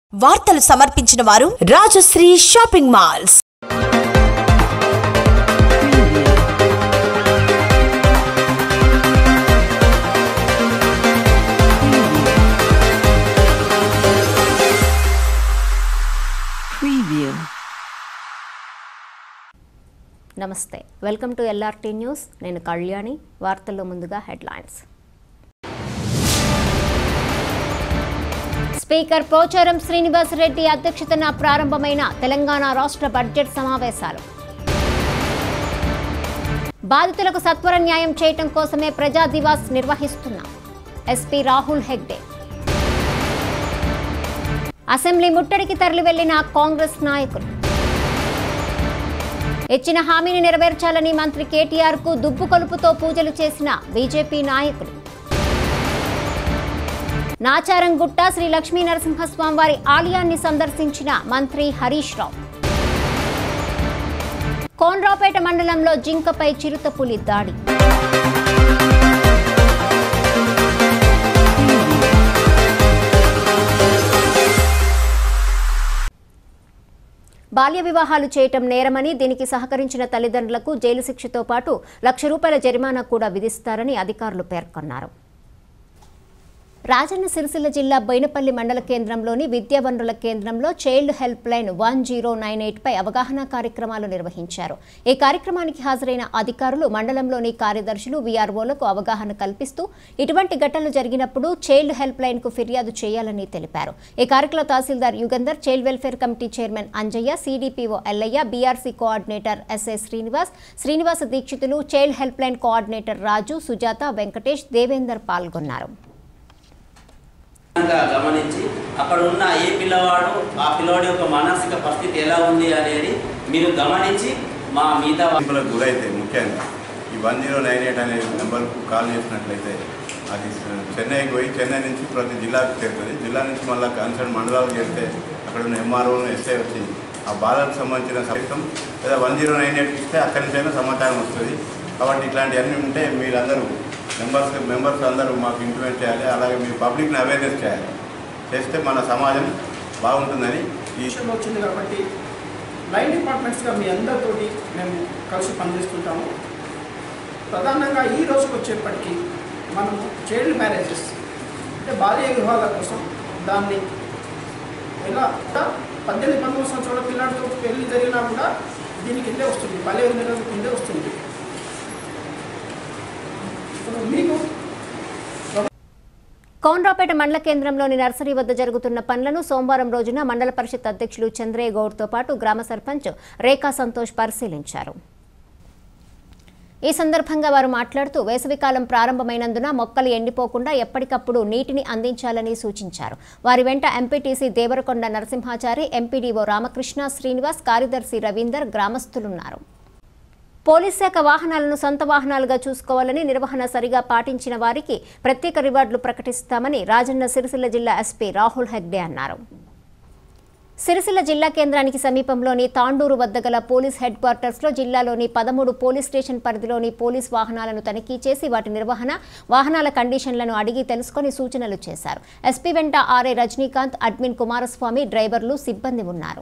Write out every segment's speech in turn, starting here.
వార్తలు సమర్పించిన వారు రాజశ్రీ షాపింగ్ మాల్స్ Preview. నమస్తే వెల్కమ్ టు ఎల్ఆర్టీ న్యూస్ నేను కళ్యాణి వార్తల్లో ముందుగా హెడ్లైన్స్ స్పీకర్ పోచారం శ్రీనివాసరెడ్డి అధ్యక్షతన ప్రారంభమైన తెలంగాణ రాష్ట్ర బడ్జెట్ సమావేశాలు బాధితులకు సత్వర న్యాయం చేయటం కోసమే ప్రజా దివాస్ నిర్వహిస్తున్నాం ఎస్పీ రాహుల్ హెగ్డే అసెంబ్లీ ముట్టడికి తరలి వెళ్లిన కాంగ్రెస్ నాయకులు ఇచ్చిన హామీని నెరవేర్చాలని మంత్రి కేటీఆర్ కు దుబ్బు కొలుపుతో పూజలు చేసిన బీజేపీ నాయకులు నాచారం గుట్ట శ్రీ లక్ష్మీ నరసింహస్వామివారి ఆలయాన్ని సందర్శించిన మంత్రి హరీష్ రావు కోన్రాపేట మండలంలో జింకపై చిరుతపులి దాడి బాల్య వివాహాలు చేయటం నేరమని దీనికి సహకరించిన తల్లిదండ్రులకు జైలు శిక్షతో పాటు లక్ష రూపాయల జరిమానా కూడా విధిస్తారని అధికారులు పేర్కొన్నారు రాజన్న సిరిసిల్ల జిల్లా బోయినపల్లి మండల కేంద్రంలోని విద్యా వనరుల కేంద్రంలో child help line one zero nine eight పై అవగాహన కార్యక్రమాలు నిర్వహించారు ఈ కార్యక్రమానికి హాజరైన అధికారులు మండలంలోని కార్యదర్శులు వీఆర్ఓలకు అవగాహన కల్పిస్తూ ఇటువంటి ఘటనలు జరిగినప్పుడు చైల్డ్ హెల్ప్ లైన్ కు ఫిర్యాదు చేయాలని తెలిపారు ఈ కార్యక్రమ tahsildar Yugandhar child welfare committee chairman Anjaiah CDPO Ellaiah BRC coordinator SA Srinivas Srinivasa Dikshitulu child help line coordinator Raju Sujatha Venkatesh Devender పాల్గొన్నారు గా గమనించి అక్కడ ఉన్న ఏ పిల్లవాడు ఆ పిల్లవాడి యొక్క మానసిక పరిస్థితి ఎలా ఉంది అనేది మీరు గమనించి మా మిగతా వా- ఇబ్బందులకు గురైతే ముఖ్యంగా ఈ వన్ జీరో నైన్ ఎయిట్ అనే నెంబర్కు కాల్ చేసినట్లయితే అది చెన్నైకి పోయి చెన్నై నుంచి ప్రతి జిల్లాకు చేరుతుంది జిల్లా నుంచి మళ్ళీ కన్సర్న్ మండలాలకు చేరితే అక్కడ ఉన్న ఎంఆర్ఓను ఎస్ఐ వచ్చి ఆ బాధలకు సంబంధించిన సైతం లేదా వన్ జీరో నైన్ ఎయిట్ ఇస్తే అక్కడి నుంచైనా సమాచారం వస్తుంది కాబట్టి ఇట్లాంటివన్నీ ఉంటే మీరందరూ మెంబర్స్ మెంబర్స్ అందరూ మాకు ఇంప్లిమెంట్ చేయాలి అలాగే మీ పబ్లిక్ని అవేర్నెస్ చేయాలి చేస్తే మన సమాజం బాగుంటుందని ఈ విషయంలో వచ్చింది కాబట్టి లైన్ డిపార్ట్మెంట్స్గా మీ అందరితోటి మేము కలిసి పనిచేస్తుంటాము ప్రధానంగా ఈ రోజుకి వచ్చేప్పటికీ మనము చైల్డ్ మ్యారేజెస్ అంటే బాల్య వివాహాల కోసం దాన్ని ఎలా పద్దెనిమిది పంతొమ్మిది సంవత్సరాల పిల్లాడితో పెళ్లి జరిగినా కూడా దీని కిందే వస్తుంది బాల్య వివాహాల కిందే వస్తుంది ఇప్పుడు మీకు కౌండ్రాపేట మండల కేంద్రంలోని నర్సరీ వద్ద జరుగుతున్న పనులను సోమవారం రోజున మండల పరిషత్ అధ్యక్షులు చంద్రయ్య గౌడ్తో పాటు గ్రామ సర్పంచ్ రేఖా సంతోష్ పరిశీలించారు ఈ సందర్భంగా వారు మాట్లాడుతూ వేసవికాలం ప్రారంభమైనందున మొక్కలు ఎండిపోకుండా ఎప్పటికప్పుడు నీటిని అందించాలని సూచించారు వారి వెంట ఎంపీటీసీ దేవరకొండ నరసింహాచారి ఎంపీడీఓ రామకృష్ణ శ్రీనివాస్ కార్యదర్శి రవీందర్ గ్రామస్తులున్నారు పోలీస్ శాఖ వాహనాలను సొంత వాహనాలుగా చూసుకోవాలని నిర్వహణ సరిగా పాటించిన వారికి ప్రత్యేక రివార్డులు ప్రకటిస్తామని రాజన్న సిరిసిల్ల జిల్లా ఎస్పీ రాహుల్ హెగ్డే అన్నారు సిరిసిల్ల జిల్లా కేంద్రానికి సమీపంలోని తాండూరు వద్ద గల పోలీస్ హెడ్ క్వార్టర్స్లో జిల్లాలోని పదమూడు పోలీస్ స్టేషన్ పరిధిలోని పోలీస్ వాహనాలను తనిఖీ చేసి వాటి నిర్వహణ వాహనాల కండిషన్లను అడిగి తెలుసుకొని సూచనలు చేశారు ఎస్పీ వెంట ఆర్ఏ రజనీకాంత్ అడ్మిన్ కుమారస్వామి డ్రైవర్లు సిబ్బంది ఉన్నారు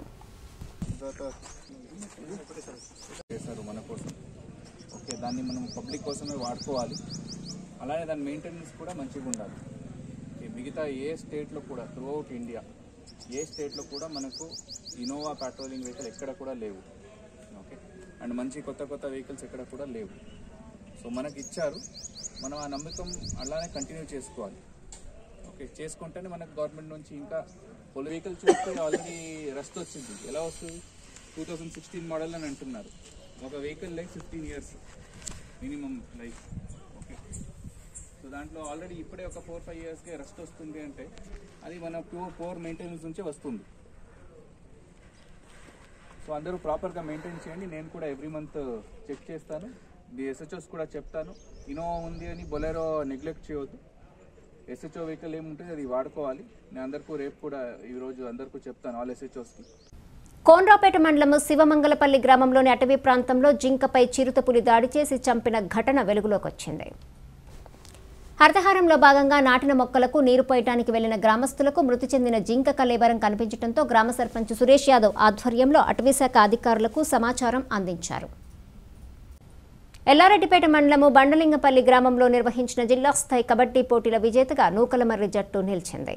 చేశారు మన కోసం ఓకే దాన్ని మనం పబ్లిక్ కోసమే వాడుకోవాలి అలానే దాని మెయింటెనెన్స్ కూడా మంచిగా ఉండాలి ఓకే, మిగతా ఏ స్టేట్లో కూడా త్రూ అవుట్ ఇండియా ఏ స్టేట్లో కూడా మనకు ఇనోవా పెట్రోలింగ్ వెహికల్ ఎక్కడ కూడా లేవు ఓకే అండ్ మంచి కొత్త కొత్త వెహికల్స్ ఎక్కడ కూడా లేవు సో మనకి ఇచ్చారు మనం ఆ నమ్మకం అలానే కంటిన్యూ చేసుకోవాలి ఓకే చేసుకుంటేనే మనకు గవర్నమెంట్ నుంచి ఇంకా పొలి వెహికల్ చూస్తే ఆల్రెడీ రస్ట్ వచ్చింది ఎలా వస్తుంది టూ థౌజండ్ సిక్స్టీన్ మోడల్ అని అంటున్నారు ఒక vehicle life fifteen years minimum life okay so దాంట్లో ఆల్రెడీ ఇప్పుడే ఒక ఫోర్ ఫైవ్ ఇయర్స్కే రెస్ట్ వస్తుంది అంటే అది మన ప్యూర్ పోర్ మెయింటెనెన్స్ నుంచే వస్తుంది సో అందరూ ప్రాపర్గా మెయింటైన్ చేయండి నేను కూడా ఎవ్రీ మంత్ చెక్ చేస్తాను ది ఎస్హెచ్ఓస్ కూడా చెప్తాను ఇనోవా ఉంది అని బొలెరో నెగ్లెక్ట్ చేయవద్దు ఎస్హెచ్ఓ వెహికల్ ఏముంటుంది అది వాడుకోవాలి నేను అందరికీ రేపు కూడా ఈరోజు అందరికీ చెప్తాను ఆల్ ఎస్హెచ్ఓస్కి కోన్రాపేట మండలం శివమంగళపల్లి గ్రామంలోని అటవీ ప్రాంతంలో జింకపై చిరుతపులి దాడి చేసి చంపిన ఘటన వెలుగులోకి వచ్చింది హరితహారంలో భాగంగా నాటిన మొక్కలకు నీరు పోయటానికి వెళ్లిన గ్రామస్తులకు మృతి చెందిన జింక కలేబరం కనిపించడంతో గ్రామ సర్పంచ్ సురేష్ యాదవ్ ఆధ్వర్యంలో అటవీశాఖ అధికారులకు సమాచారం అందించారు ఎల్లారెడ్డిపేట మండలము బండలింగపల్లి గ్రామంలో నిర్వహించిన జిల్లా స్థాయి కబడ్డీ పోటీల విజేతగా నూకలమర్రి జట్టు నిలిచింది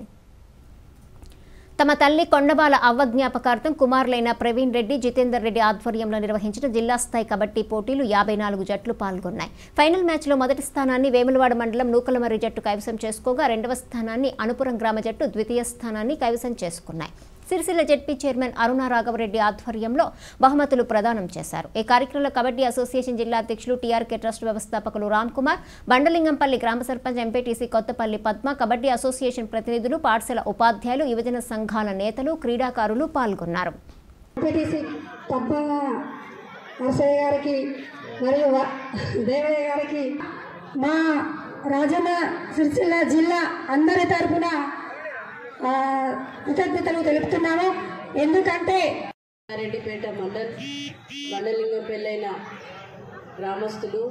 తమ తల్లి కొండబాల అవ్వ జ్ఞాపకార్థం కుమారులైన ప్రవీణ్ రెడ్డి జితేందర్ రెడ్డి ఆధ్వర్యంలో నిర్వహించిన జిల్లా స్థాయి కబడ్డీ పోటీలు యాభై నాలుగు జట్లు పాల్గొన్నాయి ఫైనల్ మ్యాచ్లో మొదటి స్థానాన్ని వేములవాడ మండలం నూకలమర్రి జట్టు కైవసం చేసుకోగా రెండవ స్థానాన్ని అనుపురం గ్రామ జట్టు ద్వితీయ స్థానాన్ని కైవసం చేసుకున్నాయి సిరిసిల్ల జడ్పీ చైర్మన్ అరుణ రాఘవరెడ్డి ఆధ్వర్యంలో బహుమతులు ప్రదానం చేశారు ఈ కార్యక్రమంలో కబడ్డీ అసోసియేషన్ జిల్లా అధ్యక్షులు టీఆర్కే ట్రస్ట్ వ్యవస్థాపకులు రామ్ కుమార్ బండలింగంపల్లి గ్రామ సర్పంచ్ ఎంపీటీసీ కొత్తపల్లి పద్మ కబడ్డీ అసోసియేషన్ ప్రతినిధులు పాఠశాల ఉపాధ్యాయులు యువజన సంఘాల నేతలు క్రీడాకారులు పాల్గొన్నారు ఎంపీటీసీ తప్ప నరసయ్య గారికి మరియు వ- దేవయ్య గారికి మా రాజన్న సిరిసిల్ల జిల్లా అందరి తరఫున ఆ, కృతజ్ఞతలు తెలుపుతున్నాము ఎందుకంటే రెడ్డిపేట మండల్ మండలింగం పెళ్ళైన గ్రామస్తులు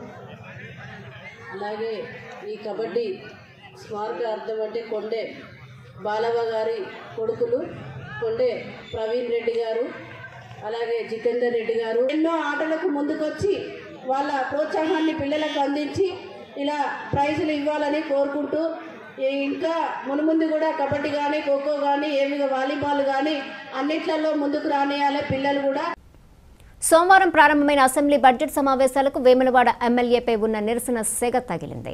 అలాగే ఈ కబడ్డీ స్మారక అర్థం అంటే కొండే బాలవ్వ గారి కొడుకులు కొండే ప్రవీణ్ రెడ్డి గారు అలాగే జితేందర్ రెడ్డి గారు ఎన్నో ఆటలకు ముందుకొచ్చి వాళ్ళ ప్రోత్సాహాన్ని పిల్లలకు అందించి ఇలా ప్రైజులు ఇవ్వాలని కోరుకుంటూ ఈ ఇంకా మునుముందు కూడా కబడ్డీ కానీ ఖోఖో కానీ ఏమి వాలీబాల్ కానీ అన్నిట్లలో ముందుకు రానియాలి పిల్లలు కూడా సోమవారం ప్రారంభమైన అసెంబ్లీ బడ్జెట్ సమావేశాలకు వేములవాడ ఎమ్మెల్యేపై ఉన్న నిరసన సెగ తగిలింది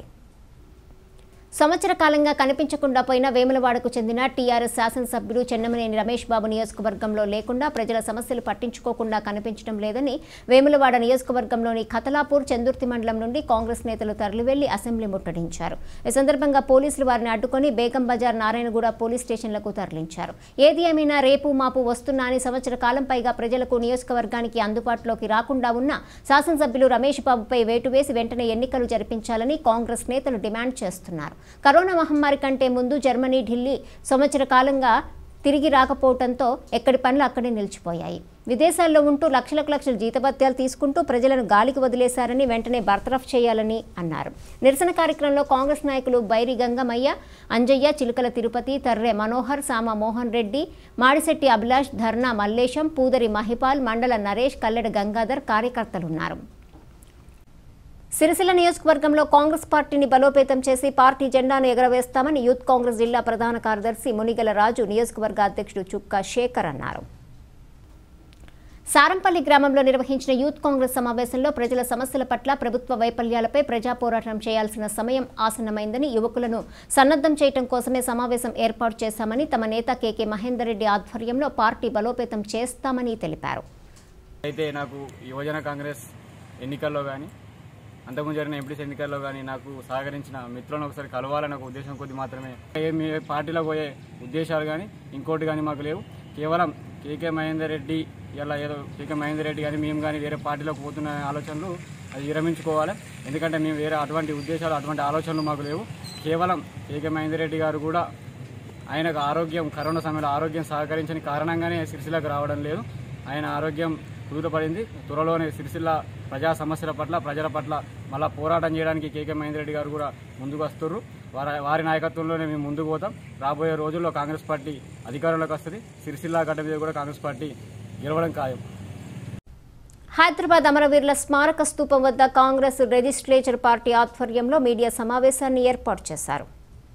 సంవత్సర కాలంగా కనిపించకుండా పోయిన వేములవాడకు చెందిన టీఆర్ఎస్ శాసనసభ్యుడు చెన్నమనేని రమేష్ బాబు నియోజకవర్గంలో లేకుండా ప్రజల సమస్యలు పట్టించుకోకుండా కనిపించడం లేదని వేములవాడ నియోజకవర్గంలోని ఖతలాపూర్ చందుర్తి మండలం నుండి కాంగ్రెస్ నేతలు తరలివెళ్లి అసెంబ్లీ ముట్టడించారు ఈ సందర్భంగా పోలీసులు వారిని అడ్డుకొని బేగం బజార్ నారాయణగూడ పోలీస్ స్టేషన్లకు తరలించారు ఏది ఏమైనా రేపు మాపు వస్తున్నా అని సంవత్సర కాలం పైగా ప్రజలకు నియోజకవర్గానికి అందుబాటులోకి రాకుండా ఉన్న శాసనసభ్యులు రమేష్ బాబుపై వేటు వేసి వెంటనే ఎన్నికలు జరిపించాలని కాంగ్రెస్ నేతలు డిమాండ్ చేస్తున్నారు కరోనా మహమ్మారి కంటే ముందు జర్మనీ ఢిల్లీ సంవత్సర కాలంగా తిరిగి రాకపోవడంతో ఎక్కడి పనులు అక్కడే నిలిచిపోయాయి విదేశాల్లో ఉంటూ లక్షలకు లక్షల జీతభత్యాలు తీసుకుంటూ ప్రజలను గాలికి వదిలేశారని వెంటనే బర్తరఫ్ చేయాలని అన్నారు నిరసన కార్యక్రమంలో కాంగ్రెస్ నాయకులు బైరి గంగమయ్య అంజయ్య చిలుకల తిరుపతి తర్రె మనోహర్ సామ మోహన్ రెడ్డి మాడిశెట్టి అభిలాష్ ధర్నా మల్లేశం పూదరి మహిపాల్ మండల నరేష్ కల్లెడ గంగాధర్ కార్యకర్తలున్నారు సిరిసిల్ల నియోజకవర్గంలో కాంగ్రెస్ పార్టీని బలోపేతం చేసి పార్టీ జెండాను ఎగరవేస్తామని యూత్ కాంగ్రెస్ జిల్లా ప్రధాన కార్యదర్శి మునిగల రాజు నియోజకవర్గ అధ్యక్షుడు చుక్కా శేఖర్ అన్నారు సారంపల్లి గ్రామంలో నిర్వహించిన యూత్ కాంగ్రెస్ సమావేశంలో ప్రజల సమస్యల పట్ల ప్రభుత్వ వైఫల్యాలపై ప్రజా పోరాటం చేయాల్సిన సమయం ఆసన్నమైందని యువకులను సన్నద్ధం చేయడం కోసమే సమావేశం ఏర్పాటు చేశామని తమ నేత కేకే మహేందర్ రెడ్డి ఆధ్వర్యంలో పార్టీ బలోపేతం చేస్తామని తెలిపారు అయితే నాకు యువజన కాంగ్రెస్ ఎన్నికల్లో కానీ అంతకుముందు జరిగిన ఎంపీసీ ఎన్నికల్లో కానీ నాకు సహకరించిన మిత్రులను ఒకసారి కలవాలనే ఒక ఉద్దేశం కొద్ది మాత్రమే ఏ మీ పార్టీలో పోయే ఉద్దేశాలు కానీ ఇంకోటి కానీ మాకు లేవు కేవలం కేకే మహేందర్ రెడ్డి ఇలా ఏదో కేకే మహేందర్ రెడ్డి కానీ మేము కానీ వేరే పార్టీలోకి పోతున్న ఆలోచనలు అది విరమించుకోవాలి ఎందుకంటే మేము వేరే అటువంటి ఉద్దేశాలు అటువంటి ఆలోచనలు మాకు లేవు కేవలం కేకే మహేందర్ రెడ్డి గారు కూడా ఆయనకు ఆరోగ్యం కరోనా సమయంలో ఆరోగ్యం సహకరించని కారణంగానే సిరిసిల్లకు రావడం లేదు ఆయన ఆరోగ్యం కుదుటపడింది త్వరలోనే సిరిసిల్ల ప్రజా సమస్యల పట్ల ప్రజల పట్ల మళ్ళా పోరాటం చేయడానికి కేకే మహేందర్ రెడ్డి గారు కూడా ముందుకు వస్తున్నారు వారి వారి నాయకత్వంలోనే మేము ముందుకు పోతాం రాబోయే రోజుల్లో కాంగ్రెస్ పార్టీ అధికారంలోకి వస్తుంది సిరిసిల్ల గడ్డ మీద కూడా కాంగ్రెస్ పార్టీ గెలవడం ఖాయం హైదరాబాద్ అమరవీరుల స్మారక స్తూపం వద్ద కాంగ్రెస్ లెజిస్లేచర్ పార్టీ ఆధ్వర్యంలో మీడియా సమావేశాన్ని ఏర్పాటు చేశారు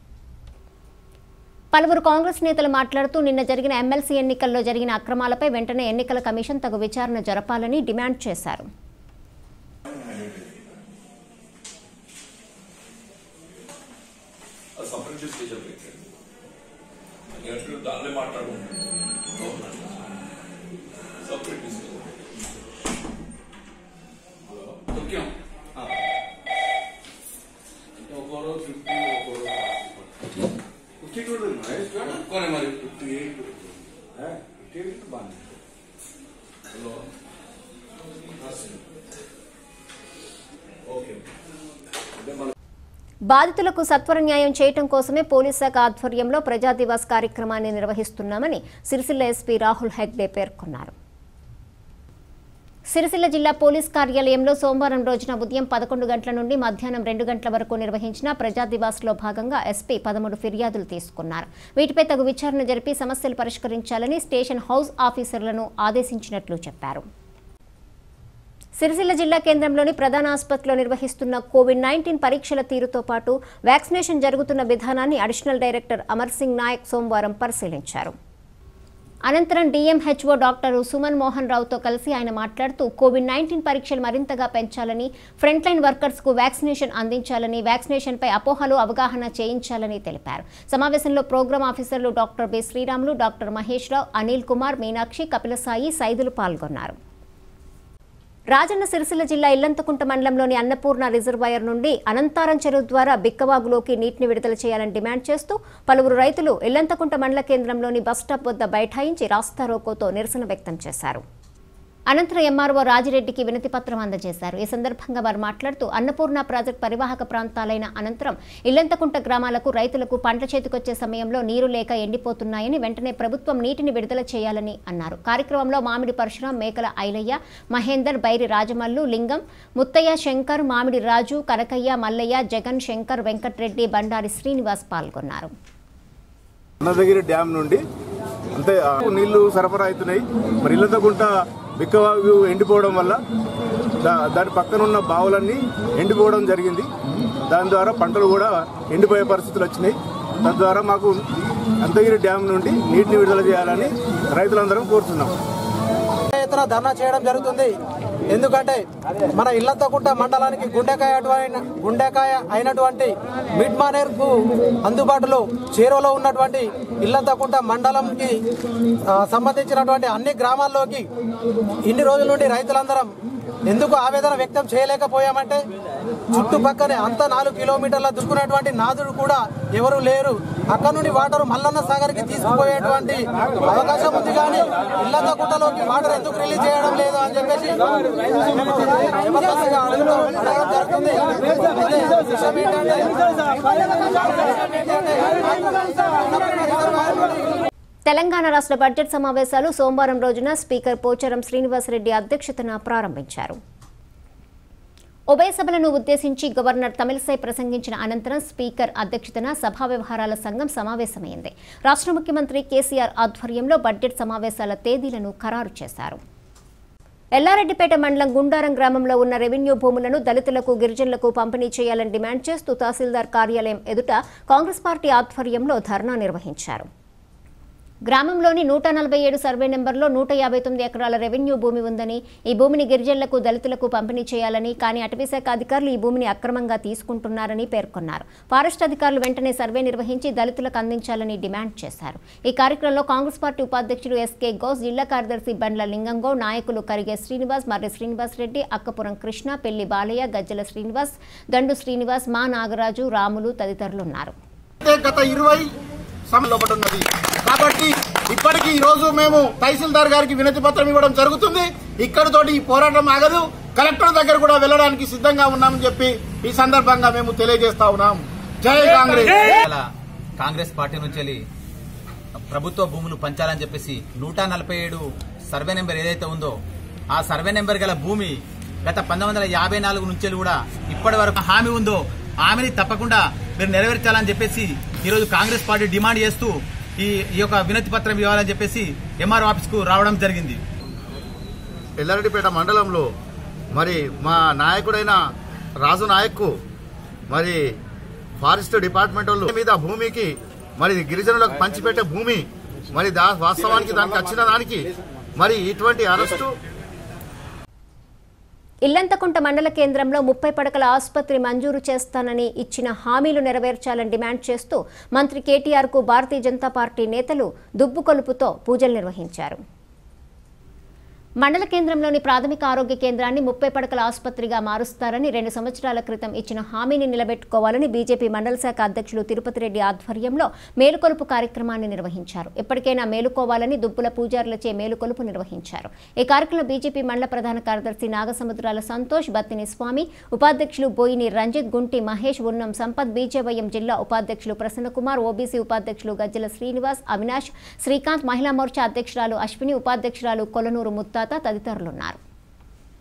పలువురు కాంగ్రెస్ నేతలు మాట్లాడుతూ నిన్న జరిగిన ఎమ్మెల్సీ ఎన్నికల్లో జరిగిన అక్రమాలపై వెంటనే ఎన్నికల కమిషన్ తగు విచారణ జరపాలని డిమాండ్ చేశారు సపరేట్ స్టేషన్ పెట్టండి ఎట్లు దానిలో మాట్లాడుకుంటాం సపరేట్ ముఖ్యం ఒకరో ఫిఫ్టీ ఒకరో ఫిఫ్టీ టూ ఒక్కనే మరి ఫిఫ్టీ ఎయిట్ ఫిఫ్టీ ఎయిట్ బాగా హలో ఓకే అంటే మన బాధితులకు సత్వర న్యాయం చేయటం కోసమే పోలీస్ శాఖ ఆధ్వర్యంలో ప్రజా దివాస్ కార్యక్రమాన్ని నిర్వహిస్తున్నామని సిరిసిల్ల ఎస్పీ రాహుల్ హెగ్డే పేర్కొన్నారు సిరిసిల్ల జిల్లా పోలీస్ కార్యాలయంలో సోమవారం రోజున ఉదయం పదకొండు గంటల నుండి మధ్యాహ్నం రెండు గంటల వరకు నిర్వహించిన ప్రజా దివాస్లో భాగంగా ఎస్పీ పదమూడు ఫిర్యాదులు తీసుకున్నారు వీటిపై తగు విచారణ జరిపి సమస్యలు పరిష్కరించాలని స్టేషన్ హౌస్ ఆఫీసర్లను ఆదేశించినట్లు చెప్పారు సిరిసిల్ల జిల్లా కేంద్రంలోని ప్రధాన ఆసుపత్రిలో నిర్వహిస్తున్న కోవిడ్ నైన్టీన్ పరీక్షల తీరుతో పాటు వ్యాక్సినేషన్ జరుగుతున్న విధానాన్ని అడిషనల్ డైరెక్టర్ అమర్ సింగ్ నాయక్ సోమవారం పరిశీలించారు అనంతరం డిఎంహెచ్ఓ డాక్టర్ సుమన్ మోహన్ రావుతో కలిసి ఆయన మాట్లాడుతూ కోవిడ్ నైన్టీన్ పరీక్షలు మరింతగా పెంచాలని ఫ్రంట్ లైన్ వర్కర్స్కు వ్యాక్సినేషన్ అందించాలని వ్యాక్సినేషన్పై అపోహలు అవగాహన చేయించాలని తెలిపారు సమావేశంలో ప్రోగ్రాం ఆఫీసర్లు doctor B Sriramulu doctor Mahesh Rao Anil Kumar Meenakshi Kapilasai Saidulu పాల్గొన్నారు రాజన్న సిరిసిల్ల జిల్లా ఇల్లంతకుంట మండలంలోని అన్నపూర్ణ రిజర్వాయర్ నుండి అనంతారం చెరువు ద్వారా బిక్కవాగులోకి నీటిని విడుదల చేయాలని డిమాండ్ చేస్తూ పలువురు రైతులు ఇల్లంతకుంట మండల కేంద్రంలోని బస్టాప్ వద్ద బైఠాయించి రాస్తారోకోతో నిరసన వ్యక్తం చేశారు అనంతరం ఎంఆర్ఓ రాజిరెడ్డికి వినతి పత్రం అందజేశారు ఈ సందర్భంగా వారు మాట్లాడుతూ అన్నపూర్ణ ప్రాజెక్టు పరివాహక ప్రాంతాలైన అనంతరం ఇల్లంతకుంట గ్రామాలకు రైతులకు పంట చేతికొచ్చే సమయంలో నీరు లేక ఎండిపోతున్నాయని వెంటనే ప్రభుత్వం నీటిని విడుదల చేయాలని అన్నారు కార్యక్రమంలో మామిడి పరశురాం మేకల ఐలయ్య మహేందర్ బైరి రాజమల్లు లింగం ముత్తయ్య శంకర్ మామిడి రాజు కనకయ్య మల్లయ్య జగన్ శంకర్ వెంకట్రెడ్డి బండారి శ్రీనివాస్ పాల్గొన్నారు అన్నదగిరి డ్యామ్ నుండి అంతే ఆ నీళ్లు సరఫరా అవుతున్నాయి మరి ఇళ్ళతకుంట బిక్కవాగు ఎండిపోవడం వల్ల దా- దాని పక్కన ఉన్న బావులన్నీ ఎండిపోవడం జరిగింది దాని ద్వారా పంటలు కూడా ఎండిపోయే పరిస్థితులు వచ్చినాయి తద్వారా మాకు అంతగిరి డ్యామ్ నుండి నీటిని విడుదల చేయాలని రైతులందరం కోరుతున్నాం ఎత్తున ధర్నా చేయడం జరుగుతుంది ఎందుకంటే మన ఇల్లంతకుంట మండలానికి గుండెకాయ అటువంటి గుండెకాయ అయినటువంటి మిడ్ మానేర్ కు అందుబాటులో చేరువలో ఉన్నటువంటి ఇల్లంతకుంట మండలంకి ఆ, సంబంధించినటువంటి అన్ని గ్రామాల్లోకి ఇన్ని రోజుల నుండి రైతులందరం ఎందుకు ఆవేదన వ్యక్తం చేయలేకపోయామంటే చుట్టుపక్కనే అంత నాలుగు కిలోమీటర్ల దుక్కున్నటువంటి నాదుడు కూడా ఎవరు లేరు అక్కడ నుండి వాటర్ మల్లన్న సాగర్ కి తీసుకుపోయేటువంటి అవకాశం ఉంది కానీ ఇల్లంత గుట్టలోకి వాటర్ ఎందుకు రిలీజ్ చేయడం లేదు అని చెప్పేసి జబర్దస్త్గా అడుగుతూ అడగడం జరుగుతుంది అయితే విషయం ఏంటంటే తెలంగాణ రాష్ట్ర బడ్జెట్ సమావేశాలు సోమవారం రోజున స్పీకర్ పోచారం శ్రీనివాసరెడ్డి అధ్యక్షతన ప్రారంభించారు ఉభయ సభలను ఉద్దేశించి గవర్నర్ తమిళసై ప్రసంగించిన అనంతరం స్పీకర్ అధ్యక్షతన సభా వ్యవహారాల సంఘం సమావేశమైంది రాష్ట్ర ముఖ్యమంత్రి కేసీఆర్ ఆధ్వర్యంలో బడ్జెట్ సమావేశాల తేదీలను ఖరారు చేశారు ఎల్లారెడ్డిపేట మండలం గుండారం గ్రామంలో ఉన్న రెవెన్యూ భూములను దళితులకు గిరిజనులకు పంపిణీ చేయాలని డిమాండ్ చేస్తూ తహసీల్దార్ కార్యాలయం ఎదుట కాంగ్రెస్ పార్టీ ఆధ్వర్యంలో ధర్నా నిర్వహించారు గ్రామంలోని నూట నలభై ఏడు సర్వే నెంబర్లో నూట యాభై తొమ్మిది ఎకరాల రెవెన్యూ భూమి ఉందని ఈ భూమిని గిరిజనులకు దళితులకు పంపిణీ చేయాలని కానీ అటవీశాఖ అధికారులు ఈ భూమిని అక్రమంగా తీసుకుంటున్నారని పేర్కొన్నారు ఫారెస్ట్ అధికారులు వెంటనే సర్వే నిర్వహించి దళితులకు అందించాలని డిమాండ్ చేశారు ఈ కార్యక్రమంలో కాంగ్రెస్ పార్టీ ఉపాధ్యక్షుడు ఎస్కే గౌస్ జిల్లా కార్యదర్శి బండ్ల లింగంగౌడ్ నాయకులు కరిగే శ్రీనివాస్ మర్రి శ్రీనివాస్ రెడ్డి అక్కపురం కృష్ణ పెళ్లి బాలయ్య గజ్జల శ్రీనివాస్ దండు శ్రీనివాస్ మా నాగరాజు రాములు తదితరులున్నారు గత ఇరవై సమయంలో ఉన్నది కాబట్టి ఇప్పటికీ ఈ రోజు మేము తహసీల్దార్ గారికి వినతి పత్రం ఇవ్వడం జరుగుతుంది ఇక్కడితోటి ఈ పోరాటం ఆగదు కలెక్టర్ దగ్గర కూడా వెళ్ళడానికి సిద్ధంగా ఉన్నామని చెప్పి ఈ సందర్భంగా మేము తెలియజేస్తా ఉన్నాం జై కాంగ్రెస్ ఇలా కాంగ్రెస్ పార్టీ నుంచి వెళ్ళి ప్రభుత్వ భూములు పంచాలని చెప్పేసి నూట నలభై ఏడు సర్వే నెంబర్ ఏదైతే ఉందో ఆ సర్వే నెంబర్ గల భూమి గత పంతొమ్మిది వందల యాభై నాలుగు నుంచి కూడా ఇప్పటి వరకు హామీ ఉందో హామీని తప్పకుండా మీరు నెరవేర్చాలని చెప్పేసి ఈరోజు కాంగ్రెస్ పార్టీ డిమాండ్ చేస్తూ ఈ ఈ యొక్క వినతి పత్రం ఇవ్వాలని చెప్పేసి ఎంఆర్ ఆఫీస్ కు రావడం జరిగింది ఎల్లారెడ్డిపేట మండలంలో మరి మా నాయకుడైన రాజు నాయక్కు మరి ఫారెస్ట్ డిపార్ట్మెంట్ వాళ్ళు మీద భూమికి మరి గిరిజనులకు పంచిపెట్టే భూమి మరి దా వాస్తవానికి దానికి వచ్చిన దానికి మరి ఇటువంటి అరెస్టు ఇల్లంతకుంట మండల కేంద్రంలో ముప్పై పడకల ఆసుపత్రి మంజూరు చేస్తానని ఇచ్చిన హామీలు నెరవేర్చాలని డిమాండ్ చేస్తూ మంత్రి కేటీఆర్కు భారతీయ జనతా పార్టీ నేతలు దుబ్బు కొలుపుతో పూజలు నిర్వహించారు మండల కేంద్రంలోని ప్రాథమిక ఆరోగ్య కేంద్రాన్ని ముప్పై పడకల ఆసుపత్రిగా మారుస్తారని రెండు సంవత్సరాల క్రితం ఇచ్చిన హామీని నిలబెట్టుకోవాలని బీజేపీ మండల శాఖ అధ్యక్షులు తిరుపతి రెడ్డి ఆధ్వర్యంలో మేలుకొలుపు కార్యక్రమాన్ని నిర్వహించారు ఎప్పటికైనా మేలుకోవాలని దుబ్బుల పూజారులచే మేలుకొలుపు నిర్వహించారు ఈ కార్యక్రమంలో బీజేపీ మండల ప్రధాన కార్యదర్శి నాగసముద్రాల సంతోష్ బత్తిని స్వామి ఉపాధ్యక్షులు బోయిని రంజిత్ గుంటి మహేష్ ఉన్నం సంపత్ బీజేవైఎం జిల్లా ఉపాధ్యక్షులు ప్రసన్నకుమార్ ఓబీసీ ఉపాధ్యక్షులు గజ్జల శ్రీనివాస్ అవినాష్ శ్రీకాంత్ మహిళా మోర్చా అధ్యక్షురాలు అశ్విని ఉపాధ్యక్షురాలు కొలనూరు ముత్తాత తదితరులున్నారు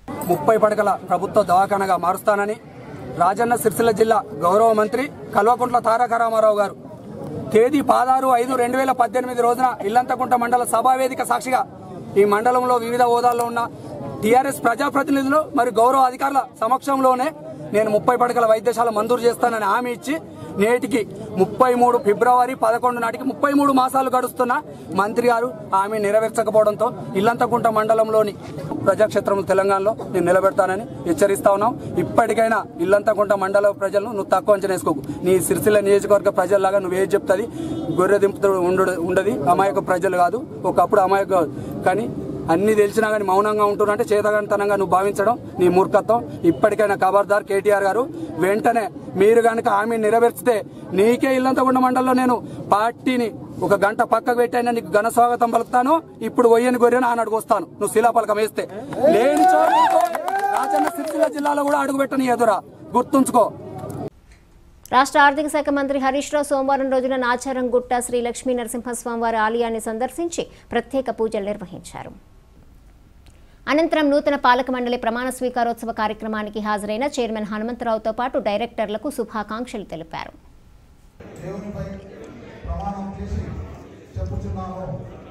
ముప్పై పడకల ప్రభుత్వ దవాఖానగా మారుస్తానని రాజన్న సిరిసిల్ల జిల్లా గౌరవ మంత్రి కల్వకుంట్ల తారక రామారావు గారు తేదీ పదహారు ఐదు రెండు వేల పద్దెనిమిది రోజున ఇల్లంతకుంట మండల సభావేదిక సాక్షిగా ఈ మండలంలో వివిధ హోదాల్లో ఉన్న టీఆర్ఎస్ ప్రజాప్రతినిధులు మరియు గౌరవ అధికారుల సమక్షంలోనే నేను ముప్పై పడకల వైద్యశాల మంజూరు చేస్తానని హామీ ఇచ్చి నేటికి ముప్పై మూడు ఫిబ్రవరి పదకొండు నాటికి ముప్పై మూడు మాసాలు గడుస్తున్న మంత్రి గారు హామీ నెరవేర్చకపోవడంతో ఇల్లంతకుంట మండలంలోని ప్రజాక్షేత్రం తెలంగాణలో నేను నిలబెడతానని హెచ్చరిస్తా ఉన్నాం ఇప్పటికైనా ఇల్లంతకుంట మండల ప్రజలను నువ్వు తక్కువ అంచనా వేసుకోకు నీ సిరిసిల్ల నియోజకవర్గ ప్రజల్లాగా నువ్వు ఏది చెప్తుంది గొర్రె దింపుతూ ఉండడు ఉండదు అమాయక ప్రజలు కాదు ఒకప్పుడు అమాయక కానీ అన్ని తెలిసినా కానీ మౌనంగా ఉంటున్నట్టే చేతగంతనంగా నువ్వు భావించడం నీ మూర్ఖత్వం ఇప్పటికైనా ఖబర్దార్ కేటీఆర్ గారు వెంటనే మీరు కనుక హామీ నెరవేర్చితే నీకే ఇల్లంతగుండ మండలంలో నేను పార్టీని ఒక గంట పక్కకు పెట్టైనా నీకు ఘన స్వాగతం పలుకుతాను ఇప్పుడు ఒయ్యని గొర్రెని ఆనాడుకు వస్తాను నువ్వు శిలాపలకం వేస్తే లేని చోటు రాజన్న సిరిసిల్ల జిల్లాలో కూడా అడుగు పెట్టని ఎదురా గుర్తుంచుకో రాష్ట్ర ఆర్థిక శాఖ మంత్రి హరీష్ రావు సోమవారం రోజున నాచారం గుట్ట శ్రీ లక్ష్మీ నరసింహస్వామివారి ఆలయాన్ని సందర్శించి ప్రత్యేక పూజలు నిర్వహించారు అనంతరం నూతన పాలక మండలి ప్రమాణ స్వీకారోత్సవ కార్యక్రమానికి హాజరైన చైర్మన్ హనుమంతరావుతో పాటు డైరెక్టర్లకు శుభాకాంక్షలు తెలిపారు దేవునిపై ప్రమాణం చేసి చెప్పుచున్నాము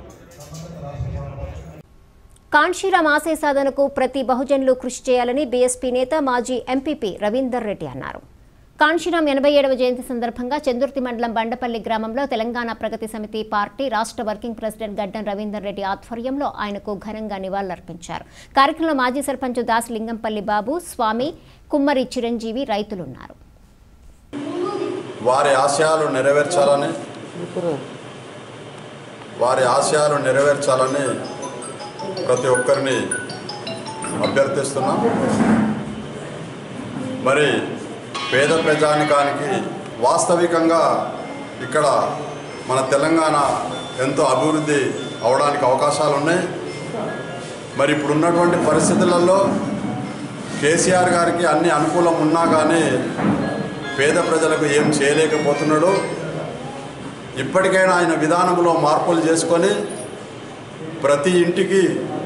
కాన్షీరామ్ ఆశయ సాధనకు ప్రతి బహుజనులు కృషి చేయాలని బీఎస్పీ నేత మాజీ ఎంపీపీ రవీందర్ రెడ్డి అన్నారు కాన్షీరామ్ ఎనభై ఏడవ జయంతి సందర్భంగా చందుర్తి మండలం బండపల్లి గ్రామంలో తెలంగాణ ప్రగతి సమితి పార్టీ రాష్ట్ర వర్కింగ్ ప్రెసిడెంట్ గడ్డం రవీందర్ రెడ్డి ఆధ్వర్యంలో ఆయనకు ఘనంగా నివాళులర్పించారు కార్యక్రమంలో మాజీ సర్పంచ్ దాస్ లింగంపల్లి బాబు స్వామి కుమ్మరి చిరంజీవి రైతులున్నారు వారి ఆశయాలు నెరవేర్చాలని వారి ఆశయాలు నెరవేర్చాలని ప్రతి ఒక్కరిని అభ్యర్థిస్తున్నాం మరి పేద ప్రజానికానికి వాస్తవికంగా ఇక్కడ మన తెలంగాణ ఎంతో అభివృద్ధి అవడానికి అవకాశాలు ఉన్నాయి మరి ఇప్పుడు ఉన్నటువంటి పరిస్థితులలో కేసీఆర్ గారికి అన్ని అనుకూలం ఉన్నా కానీ పేద ప్రజలకు ఏం చేయలేకపోతున్నాడు ఇప్పటికైనా ఆయన విధానంలో మార్పులు చేసుకొని ప్రతి ఇంటికి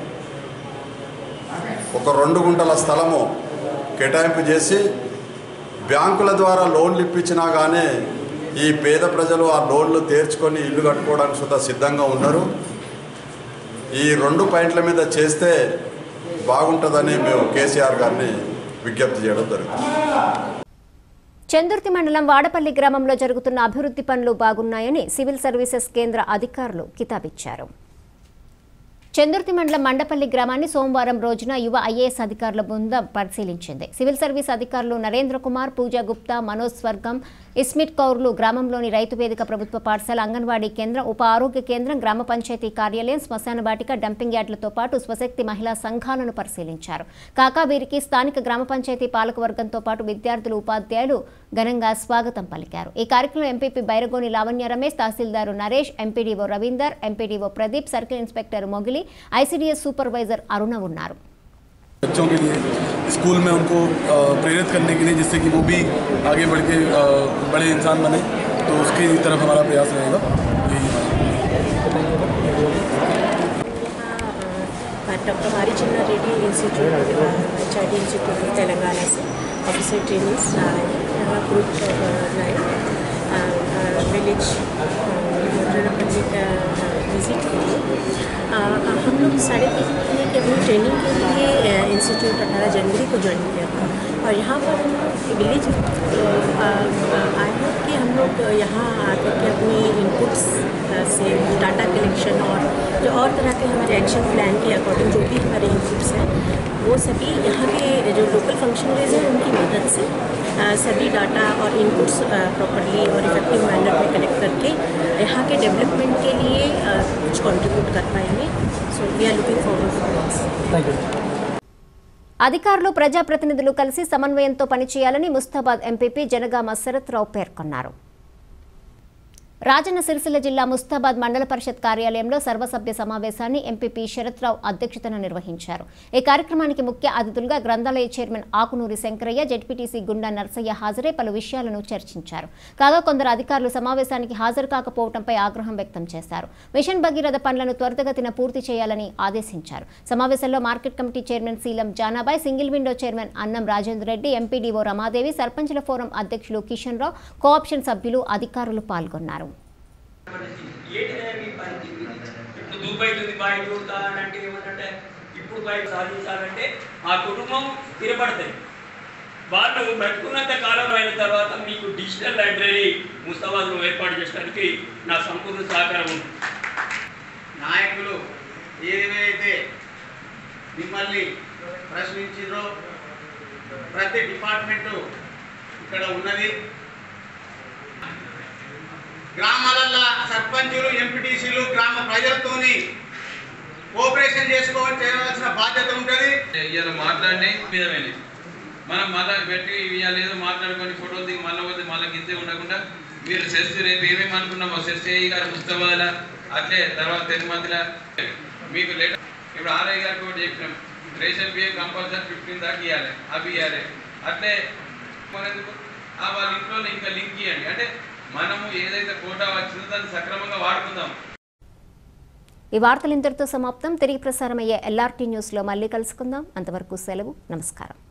ఒక రెండు గుంటల స్థలము కేటాయింపు చేసి బ్యాంకుల ద్వారా లోన్లు ఇప్పించినా కానీ ఈ పేద ప్రజలు ఆ లోన్లు తీర్చుకొని ఇల్లు కట్టుకోవడానికి సుతా సిద్ధంగా ఉన్నారు ఈ రెండు పాయింట్ల మీద చేస్తే బాగుంటుందని మేము కేసీఆర్ గారిని విజ్ఞప్తి చేయడం జరుగుతుంది చందుర్తి మండలం వాడపల్లి గ్రామంలో జరుగుతున్న అభివృద్ధి పనులు బాగున్నాయని సివిల్ సర్వీసెస్ కేంద్ర అధికారులు కితాబిచ్చారు చందుర్తి మండలం మండపల్లి గ్రామాన్ని సోమవారం రోజున యువ ఐఏఎస్ అధికారుల బృందం పరిశీలించింది సివిల్ సర్వీస్ అధికారులు నరేంద్ర కుమార్ పూజా గుప్తా మనోజ్ స్వర్గం ఇస్మిట్ కౌర్లు గ్రామంలోని రైతు వేదిక ప్రభుత్వ పాఠశాల అంగన్వాడీ కేంద్రం ఉప ఆరోగ్య కేంద్రం గ్రామ పంచాయతీ కార్యాలయం శ్మశాన వాటిక డంపింగ్ యార్డులతో పాటు స్వశక్తి మహిళా సంఘాలను పరిశీలించారు కాకా వీరికి స్థానిక గ్రామ పంచాయతీ పాలకవర్గంతో పాటు విద్యార్థులు ఉపాధ్యాయులు ఘనంగా స్వాగతం పలికారు ఈ కార్యక్రమంలో MPP Bairagoni Lavanya Ramesh tahsildar Naresh MPDO Ravinder MPDO Pradeep circle inspector Mogili ICDS supervisor Aruna ఉన్నారు बच्चों के लिए स्कूल में उनको अ, प्रेरित करने के लिए जिससे कि वो भी आगे बढ़ के अ, बड़े इंसान बने तो उसकी तरफ हमारा प्रयास रहेगा यही डॉक्टर हमारी Chinna Reddy institute H I D institute Telangana से officer trainings group village Mudranapalli visit के लिए अ, हम लोग साढ़े तीन महीने की अपनी ट्रेनिंग के लिए इंस्टीट्यूट अठारह जनवरी को ज्वाइन किया था और यहाँ पर हम लोग विलेज आए हैं कि हम लोग यहाँ आकर के अपनी इनपुट्स से डाटा कलेक्शन और जो और तरह के हमारे एक्शन प्लान के अकॉर्डिंग जो भी हमारे इनपुट्स हैं वो सभी यहाँ के जो लोकल फंक्शनरीज हैं उनकी मदद से अ, सभी डाटा और इनपुट्स प्रॉपरली और इफेक्टिव मैनर में कलेक्ट करके यहाँ के डेवलपमेंट के लिए अ, कुछ कंट्रीब्यूट कर पाएंगे so we are looking forward for this thank you అధికారులు ప్రజాప్రతినిధులు కలిసి సమన్వయంతో పనిచేయాలని ముస్తాబాద్ ఎంపీపీ జనగామ శరత్ రావు పేర్కొన్నారు రాజన్న సిరిసిల్ల జిల్లా ముస్తాబాద్ మండల పరిషత్ కార్యాలయంలో సర్వసభ్య సమావేశాన్ని ఎంపీపీ శరత్రావు అధ్యక్షతన నిర్వహించారు ఈ కార్యక్రమానికి ముఖ్య అతిథులుగా గ్రంథాలయ చైర్మన్ ఆకునూరి శంకరయ్య జడ్పీటీసీ గుండా నర్సయ్య హాజరై పలు విషయాలను చర్చించారు కాగా కొందరు అధికారులు సమావేశానికి హాజరు కాకపోవడంపై ఆగ్రహం వ్యక్తం చేశారు మిషన్ భగీరథ పనులను త్వరితగతిన పూర్తి చేయాలని ఆదేశించారు సమావేశంలో market committee chairman Seelam Janabai single window chairman Annam Rajender Reddy MPDO Ramadevi సర్పంచుల ఫోరం అధ్యక్షులు కిషన్ రావు కోఆప్షన్ సభ్యులు అధికారులు పాల్గొన్నారు ఇప్పుడు దుబాయ్ ఉంది బయట చూస్తానంటే ఏమంటే ఇప్పుడు బయట సాధించాలంటే ఆ కుటుంబం స్థిరపడుతుంది వాళ్ళు బ్రతుకున్నంత కాలం అయిన తర్వాత మీకు డిజిటల్ లైబ్రరీ ముస్తాబాద్లో ఏర్పాటు చేయడానికి నా సంపూర్ణ సహకారం ఉంది నాయకులు ఏదైతే మిమ్మల్ని ప్రశ్నించిందో ప్రతి డిపార్ట్మెంటు ఇక్కడ ఉన్నది గ్రామాలల్లో సర్పంచులు ఎంపీటీసీలు గ్రామ ప్రజలతోని కోఆపరేషన్ చేసుకోవాలి చేయవలసిన బాధ్యత ఉంటుంది ఇవాళ మాట్లాడి విధమైనది మనం మళ్ళీ పెట్టి ఇవాళ ఏదో మాట్లాడుకొని ఫోటోలు దిగి మళ్ళీ పోతే మళ్ళీ గింతే ఉండకుండా మీరు సెస్ రేపు ఏమేమి అనుకున్నామో సెస్ ఏఈ గారు ముస్తవాల అట్లే తర్వాత తిరుమతిల మీకు లేట్ ఇప్పుడు ఆర్ఐ గారికి కూడా చెప్పినాం రేషన్ బియ్యం కంపల్సరీ ఫిఫ్టీన్ దాకా ఇవ్వాలి అవి ఇవ్వాలి అట్లే మనెందుకు ఆ వాళ్ళ ఇంట్లో ఇంకా లింక్ ఇవ్వండి అంటే మనము ఏదైతే కోటా వచ్చిందో దాన్ని సక్రమంగా వాడుకుందాం ఈ వార్తలు ఇంతటితో సమాప్తం తిరిగి ప్రసారమయ్యే ఎల్ఆర్టీ న్యూస్లో మళ్ళీ కలుసుకుందాం అంతవరకు సెలవు నమస్కారం